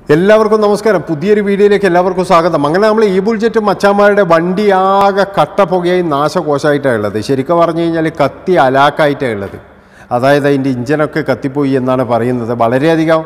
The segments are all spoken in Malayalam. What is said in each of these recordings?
എല്ലാവർക്കും നമസ്കാരം പുതിയൊരു വീഡിയോയിലേക്ക് എല്ലാവർക്കും സ്വാഗതം അങ്ങനെ നമ്മൾ ഈ ബുൾജറ്റ് മച്ചാന്മാരുടെ വണ്ടി ആകെ കട്ടപ്പുകയായി നാശകോശമായിട്ടാണ് ഉള്ളത് ശരിക്കും പറഞ്ഞു കഴിഞ്ഞാൽ കത്തി അലാക്കായിട്ടാണ് ഉള്ളത് അതായത് അതിൻ്റെ ഇഞ്ചനൊക്കെ കത്തിപ്പോയി എന്നാണ് പറയുന്നത് വളരെയധികം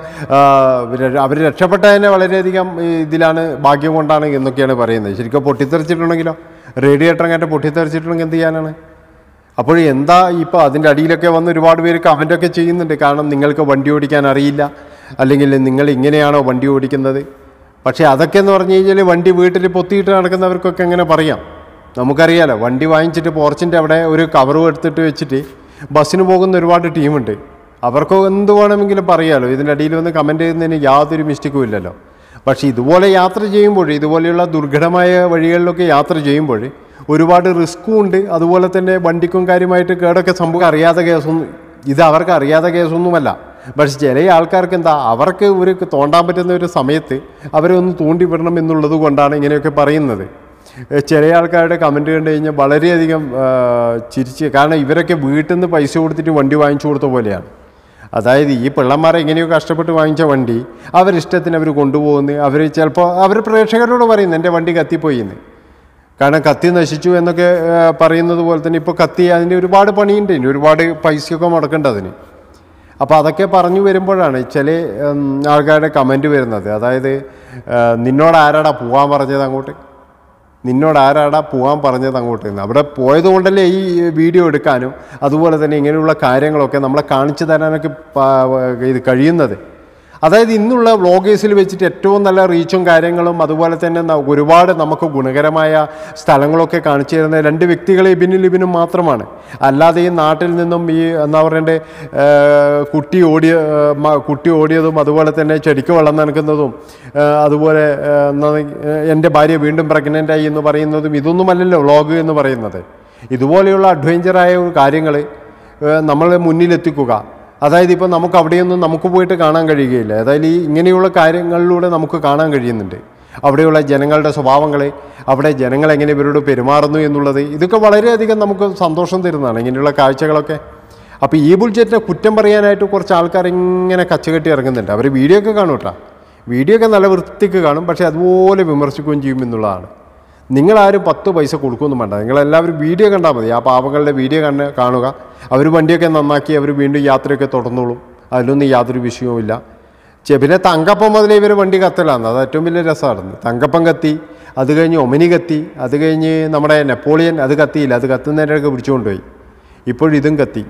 അവർ രക്ഷപ്പെട്ടതിനെ വളരെയധികം ഈ, ഇതിലാണ് ഭാഗ്യം കൊണ്ടാണ് എന്നൊക്കെയാണ് പറയുന്നത് ശരിക്കും പൊട്ടിത്തെറിച്ചിട്ടുണ്ടെങ്കിലോ റേഡിയേറ്റർ അങ്ങോട്ട് പൊട്ടിത്തെറിച്ചിട്ടുണ്ടെങ്കിൽ എന്ത് ചെയ്യാനാണ് അപ്പോൾ എന്താ ഇപ്പോൾ അതിൻ്റെ അടിയിലൊക്കെ വന്ന് ഒരുപാട് പേര് കമൻ്റൊക്കെ ചെയ്യുന്നുണ്ട് കാരണം നിങ്ങൾക്ക് വണ്ടി ഓടിക്കാൻ അറിയില്ല അല്ലെങ്കിൽ നിങ്ങൾ ഇങ്ങനെയാണോ വണ്ടി ഓടിക്കുന്നത് പക്ഷേ അതൊക്കെ എന്ന് പറഞ്ഞു കഴിഞ്ഞാൽ വണ്ടി വീട്ടിൽ പൊത്തിയിട്ട് നടക്കുന്നവർക്കൊക്കെ എങ്ങനെ പറയാം നമുക്കറിയാലോ വണ്ടി വാങ്ങിച്ചിട്ട് പോർച്ചിൻ്റെ അവിടെ ഒരു കവറും എടുത്തിട്ട് വെച്ചിട്ട് ബസ്സിന് പോകുന്ന ഒരുപാട് ടീമുണ്ട് അവർക്ക് എന്ത് വേണമെങ്കിലും പറയാലോ ഇതിൻ്റെ അടിയിൽ വന്ന് കമൻറ്റ് ചെയ്യുന്നതിന് യാതൊരു മിസ്റ്റേക്കും ഇല്ലല്ലോ പക്ഷേ ഇതുപോലെ യാത്ര ചെയ്യുമ്പോൾ ഇതുപോലെയുള്ള ദുർഘടമായ വഴികളിലൊക്കെ യാത്ര ചെയ്യുമ്പോൾ ഒരുപാട് റിസ്ക്കും ഉണ്ട് അതുപോലെ തന്നെ വണ്ടിക്കും കാര്യമായിട്ട് കേടൊക്കെ സംഭവം അറിയാത്ത കേസൊന്നും ഇത് അവർക്ക് അറിയാത്ത കേസൊന്നുമല്ല പക്ഷെ ചില ആൾക്കാർക്ക് എന്താ അവർക്ക് ഒരു തോണ്ടാൻ പറ്റുന്ന ഒരു സമയത്ത് അവരെ ഒന്ന് തൂണ്ടി വിടണം എന്നുള്ളത് കൊണ്ടാണ് ഇങ്ങനെയൊക്കെ പറയുന്നത് ഏ, ചില ആൾക്കാരുടെ കമൻറ്റ് കണ്ടു കഴിഞ്ഞാൽ വളരെയധികം ആ, ചിരിച്ച് കാരണം ഇവരൊക്കെ വീട്ടിൽ നിന്ന് പൈസ കൊടുത്തിട്ട് വണ്ടി വാങ്ങിച്ചു കൊടുത്ത പോലെയാണ് അതായത് ഈ പിള്ളന്മാരെ എങ്ങനെയോ കഷ്ടപ്പെട്ട് വാങ്ങിച്ച വണ്ടി അവരിഷ്ടത്തിന് അവർ കൊണ്ടുപോകുന്നു അവർ ചിലപ്പോൾ അവർ പ്രേക്ഷകരോട് പറയുന്നു എൻ്റെ വണ്ടി കത്തിപ്പോയി എന്ന് കാരണം കത്തി നശിച്ചു എന്നൊക്കെ ആ, പറയുന്നത് പോലെ തന്നെ ഇപ്പോൾ കത്തി അതിന് ഒരുപാട് പണിയുണ്ട് ഇനി ഒരുപാട് പൈസയൊക്കെ മുടക്കേണ്ട അതിന് അപ്പോൾ അതൊക്കെ പറഞ്ഞു വരുമ്പോഴാണ് ചില ഉം, ആൾക്കാരുടെ കമൻറ്റ് വരുന്നത് അതായത് ആ, നിന്നോട് ആരാടാ പോകാൻ പറഞ്ഞത് അങ്ങോട്ട് നിന്നോട് ആരാടാ പോകാൻ പറഞ്ഞത് അങ്ങോട്ട് എന്ന് അവിടെ പോയത് കൊണ്ടല്ലേ ഈ വീഡിയോ എടുക്കാനും അതുപോലെ തന്നെ ഇങ്ങനെയുള്ള കാര്യങ്ങളൊക്കെ നമ്മളെ കാണിച്ചു തരാനൊക്കെ പ- ഇത് കഴിയുന്നത് അതായത് ഇന്നുള്ള വ്ളോഗേഴ്സിൽ വെച്ചിട്ട് ഏറ്റവും നല്ല റീച്ചും കാര്യങ്ങളും അതുപോലെ തന്നെ ന- ഒരുപാട് നമുക്ക് ഗുണകരമായ സ്ഥലങ്ങളൊക്കെ കാണിച്ചു തരുന്ന രണ്ട് വ്യക്തികളെ ഇബിനും ഇബിനും മാത്രമാണ് അല്ലാതെ ഈ നാട്ടിൽ നിന്നും ഈ എന്താ പറയണ്ടേ ഏർ, കുട്ടി ഓടിയ ഏർ, മ- കുട്ടി ഓടിയതും അതുപോലെ തന്നെ ചെടിക്ക് വെള്ളം നനക്കുന്നതും ഏർ, അതുപോലെ ഏർ, എന്താ ഏർ, എൻ്റെ ഭാര്യ വീണ്ടും പ്രഗ്നൻ്റ് ആയി എന്ന് പറയുന്നതും ഇതൊന്നുമല്ലല്ലോ വ്ളോഗ് എന്ന് പറയുന്നത് ഇതുപോലെയുള്ള അഡ്വഞ്ചറായ കാര്യങ്ങൾ നമ്മളെ മുന്നിലെത്തിക്കുക അതായത് ഇപ്പോൾ നമുക്ക് അവിടെയൊന്നും നമുക്ക് പോയിട്ട് കാണാൻ കഴിയുകയില്ല അതായത് ഈ ഇങ്ങനെയുള്ള കാര്യങ്ങളിലൂടെ നമുക്ക് കാണാൻ കഴിയുന്നുണ്ട് അവിടെയുള്ള ജനങ്ങളുടെ സ്വഭാവങ്ങൾ അവിടെ ജനങ്ങൾ എങ്ങനെ ഇവരോട് പെരുമാറുന്നു എന്നുള്ളത് ഇതൊക്കെ വളരെയധികം നമുക്ക് സന്തോഷം തരുന്നതാണ് ഇങ്ങനെയുള്ള കാഴ്ചകളൊക്കെ അപ്പോൾ ഈ ബുൾജറ്റിനെ കുറ്റം പറയാനായിട്ട് കുറച്ച് ആൾക്കാർ ഇങ്ങനെ കച്ചകെട്ടി ഇറങ്ങുന്നുണ്ട് അവർ വീഡിയോ ഒക്കെ കാണും കേട്ടോ വീഡിയോ ഒക്കെ നല്ല വൃത്തിക്ക് കാണും പക്ഷേ അതുപോലെ വിമർശിക്കുകയും ചെയ്യും എന്നുള്ളതാണ് നിങ്ങളാരും പത്ത് പൈസ കൊടുക്കുകയൊന്നും വേണ്ട നിങ്ങളെല്ലാവരും വീഡിയോ കണ്ടാൽ മതി ആ പാവങ്ങളുടെ വീഡിയോ കണ്ട് കാണുക അവർ വണ്ടിയൊക്കെ നന്നാക്കി അവർ വീണ്ടും യാത്രയൊക്കെ തുടർന്നോളും അതിലൊന്നും യാതൊരു വിഷയവുമില്ല ചെ- പിന്നെ തങ്കപ്പം മുതലേ ഇവർ വണ്ടി കത്തലാണ് അത് ഏറ്റവും വലിയ രസമാണ് തങ്കപ്പം കത്തി അത് കഴിഞ്ഞ് ഒമിനി കത്തി അത് കഴിഞ്ഞ് നമ്മുടെ നെപ്പോളിയൻ അത് കത്തിയില്ല അത് കത്തുന്നതിൻ്റെയൊക്കെ പിടിച്ചുകൊണ്ടുപോയി ഇപ്പോഴിതും കത്തി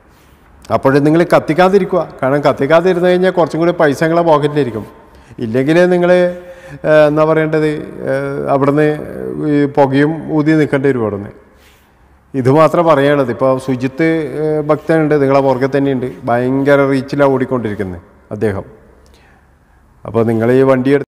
അപ്പോഴും നിങ്ങൾ കത്തിക്കാതിരിക്കുക കാരണം കത്തിക്കാതിരുന്ന് കഴിഞ്ഞാൽ കുറച്ചും കൂടി പൈസ നിങ്ങളെ പോക്കറ്റിലിരിക്കും ഇല്ലെങ്കിൽ നിങ്ങൾ എന്താ പറയേണ്ടത് ഏഹ്, അവിടുന്ന് ഈ പുകയും ഊതി നിൽക്കേണ്ടി വരും അവിടുന്ന് ഇത് മാത്രം പറയാനുള്ളത് ഇപ്പോൾ സുജിത്ത് ഏഹ്, ഭക്തനുണ്ട് നിങ്ങളെ പുറകെ തന്നെയുണ്ട് ഭയങ്കര റീച്ചിലാണ് ഓടിക്കൊണ്ടിരിക്കുന്നത് അദ്ദേഹം അപ്പോൾ നിങ്ങൾ ഈ വണ്ടി എടുത്ത്